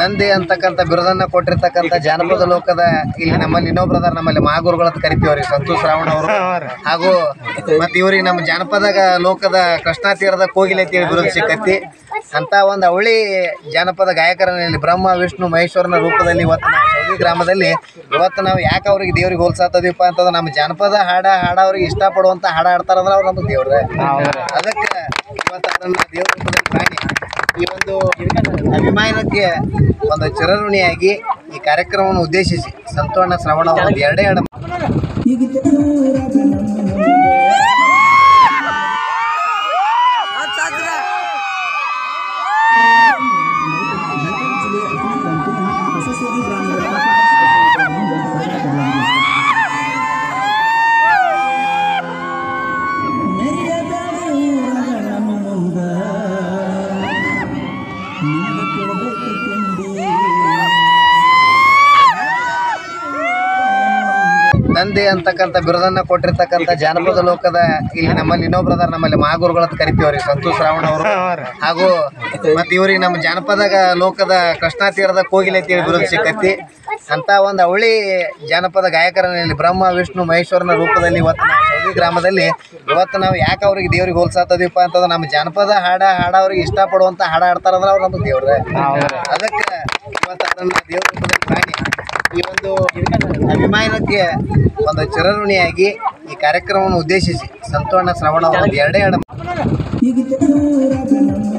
ನಂದಿ ಅಂತಕ್ಕಂಥ ಬಿರುದನ್ನ ಕೊಟ್ಟಿರ್ತಕ್ಕಂಥ ಜಾನಪದ ಲೋಕದ ಇಲ್ಲಿ ನಮ್ಮಲ್ಲಿ ಇನ್ನೊಬ್ರು ಅದಾರ ನಮ್ಮಲ್ಲಿ ಮಹಾಗುರುಗಳು ಅಂತ ಕರಿತೀವಿ ಅವ್ರಿಗೆ ಸಂತೋಷ್ ರಾವಣ ಅವರು ಹಾಗೂ ಮತ್ತೆ ಇವ್ರಿಗೆ ನಮ್ಮ ಜಾನಪದ ಲೋಕದ ಕೃಷ್ಣಾ ತೀರದ ಕೋಗಿಲೆ ಅಂತೇಳಿ ಬಿರುದು ಸಿಕ್ಕತಿ ಅಂತ ಒಂದು ಅವಳಿ ಜಾನಪದ ಗಾಯಕರನ್ನ ಇಲ್ಲಿ ಬ್ರಹ್ಮ ವಿಷ್ಣು ಮಹೇಶ್ವರನ ರೂಪದಲ್ಲಿ ಇವತ್ತು ನಾವು ಸೌದಿ ಗ್ರಾಮದಲ್ಲಿ ಇವತ್ತು ನಾವು ಯಾಕೆ ಅವ್ರಿಗೆ ದೇವ್ರಿಗೆ ಹೋಲ್ಸಾತದೀಪ ಅಂತಂದ್ರೆ ನಮ್ಮ ಜಾನಪದ ಹಾಡ ಹಾಡ ಅವ್ರಿಗೆ ಇಷ್ಟಪಡುವಂತ ಹಾಡ ಹಾಡ್ತಾರಂದ್ರೆ ಅವ್ರು ನಮ್ಗೆ ದೇವ್ರ ಅದಕ್ಕೆ ಇವತ್ತು ಅದನ್ನ ದೇವ್ರ ರೂಪದಲ್ಲಿ ಪ್ರಾಣಿ ಈ ಒಂದು ಅಭಿಮಾನಕ್ಕೆ ಒಂದು ಚಿರಋಣಿಯಾಗಿ ಈ ಕಾರ್ಯಕ್ರಮವನ್ನು ಉದ್ದೇಶಿಸಿ ಸಂತೋಣ ಶ್ರವಣ ಅವರು ಒಂದು ಎರಡೇ ಎರಡು ನಂದಿ ಅಂತಕ್ಕಂಥ ಬಿರುದನ್ನ ಕೊಟ್ಟಿರ್ತಕ್ಕಂಥ ಜಾನಪದ ಲೋಕದ ಇಲ್ಲಿ ನಮ್ಮಲ್ಲಿ ಇನ್ನೊಬ್ರು ಅದಾರ ನಮ್ಮಲ್ಲಿ ಮಹಾಗುರುಗಳು ಅಂತ ಕರಿತೀವಿ ಅವ್ರಿಗೆ ಸಂತೋಷ್ ರಾವಣ ಅವರು ಹಾಗೂ ಮತ್ತೆ ಇವ್ರಿಗೆ ನಮ್ಮ ಜಾನಪದ ಲೋಕದ ಕೃಷ್ಣಾ ತೀರದ ಕೋಗಿಲೆ ಅಂತೇಳಿ ಬಿರುದು ಸಿಕ್ಕತಿ ಅಂತ ಒಂದು ಅವಳಿ ಜಾನಪದ ಗಾಯಕರನ್ನ ಇಲ್ಲಿ ಬ್ರಹ್ಮ ವಿಷ್ಣು ಮಹೇಶ್ವರನ ರೂಪದಲ್ಲಿ ಇವತ್ತು ನಾವು ಸೌದಿ ಗ್ರಾಮದಲ್ಲಿ ಇವತ್ತು ನಾವು ಯಾಕೆ ಅವ್ರಿಗೆ ದೇವ್ರಿಗೆ ಹೋಲ್ಸಾತದೀಪ ಅಂತಂದ್ರೆ ನಮ್ಮ ಜಾನಪದ ಹಾಡ ಹಾಡ ಅವ್ರಿಗೆ ಇಷ್ಟಪಡುವಂತ ಹಾಡ ಹಾಡ್ತಾರಂದ್ರೆ ಅವ್ರು ನಮ್ಗೆ ದೇವ್ರ ಅದಕ್ಕೆ ಇವತ್ತು ಅದನ್ನ ದೇವ್ರ ರೂಪದಲ್ಲಿ ಪ್ರಾಣಿ ಈ ಒಂದು ಅಭಿಮಾನಕ್ಕೆ ಒಂದು ಚಿರಋಣಿಯಾಗಿ ಈ ಕಾರ್ಯಕ್ರಮವನ್ನು ಉದ್ದೇಶಿಸಿ ಸಂತೋಣ ಶ್ರವಣ ಅವರು ಒಂದು ಎರಡೇ ಎರಡು ಈಗ